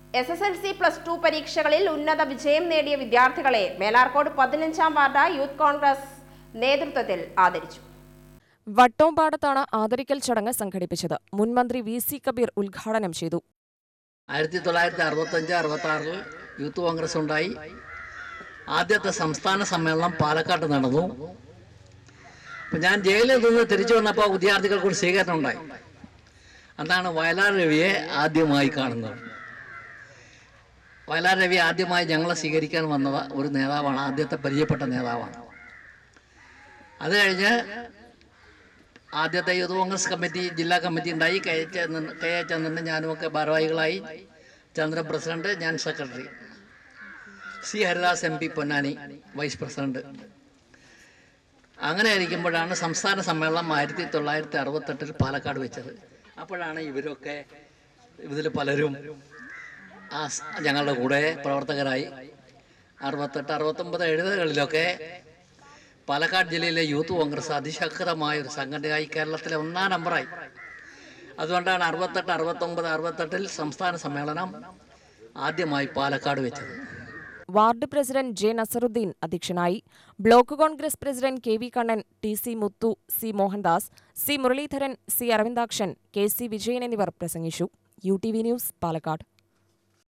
S S L C plus two പരീക്ഷകളിൽ ഉന്നത വിജയം നേടിയ വിദ്യാർത്ഥികളെ മേലാർക്കോട് പതിനഞ്ചാം വാർഡ് യൂത്ത് കോൺഗ്രസ് നേതൃത്വത്തിൽ ആദരിച്ചു വട്ടോമ്പാടത്താണ് ആദരിക്കൽ ചടങ്ങ് സംഘടിപ്പിച്ചത് മുൻമന്ത്രി വി സി കബീർ ഉദ്ഘാടനം ചെയ്തു ആയിരത്തി തൊള്ളായിരത്തി അറുപത്തഞ്ച് അറുപത്തി ആറിൽ യൂത്ത് കോൺഗ്രസ് ഉണ്ടായി ആദ്യത്തെ സംസ്ഥാന സമ്മേളനം പാലക്കാട്ട് നടന്നു അപ്പം ഞാൻ ജയിലിൽ നിന്ന് തിരിച്ചു വന്നപ്പോൾ വിദ്യാർത്ഥികൾക്ക് ഒരു സ്വീകരണം ഉണ്ടായി അതാണ് വയലാർ രവിയെ ആദ്യമായി കാണുന്നത് വയലാർ രവി ആദ്യമായി ഞങ്ങളെ സ്വീകരിക്കാൻ വന്നത് ഒരു നേതാവാണ് ആദ്യത്തെ പരിചയപ്പെട്ട നേതാവാണ് അത് കഴിഞ്ഞ് ആദ്യത്തെ യൂത്ത് കോൺഗ്രസ് കമ്മിറ്റി ജില്ലാ കമ്മിറ്റി ഉണ്ടായി K H Chandran K A ചന്ദ്രനും ഞാനുമൊക്കെ ഭാരവാഹികളായി ചന്ദ്രൻ പ്രസിഡന്റ് ഞാൻ secretary C Haridas M P Ponnani vice president അങ്ങനെ ഇരിക്കുമ്പോഴാണ് സംസ്ഥാന സമ്മേളനം ആയിരത്തി തൊള്ളായിരത്തി അറുപത്തെട്ടിൽ പാലക്കാട് വെച്ചത് അപ്പോഴാണ് ഇവരൊക്കെ ഇതിൽ പലരും ആ സ് ഞങ്ങളുടെ കൂടെ പ്രവർത്തകരായി അറുപത്തെട്ട് അറുപത്തൊമ്പത് എഴുപതുകളിലൊക്കെ പാലക്കാട് ജില്ലയിലെ യൂത്ത് കോൺഗ്രസ് അതിശക്തമായ ഒരു സംഘടനയായി കേരളത്തിലെ ഒന്നാം നമ്പറായി അതുകൊണ്ടാണ് അറുപത്തെട്ട് അറുപത്തൊമ്പത് അറുപത്തെട്ടിൽ സംസ്ഥാന സമ്മേളനം ആദ്യമായി പാലക്കാട് വെച്ചത് വാർഡ് പ്രസിഡന്റ് ജെ നസറുദ്ദീൻ അധ്യക്ഷനായി block Congress president K V Kannan T C Muthu C Mohandas C Muraleedharan C Aravindakshan K C Vijayan എന്നിവർ പ്രസംഗിച്ചു U T V news Palakkad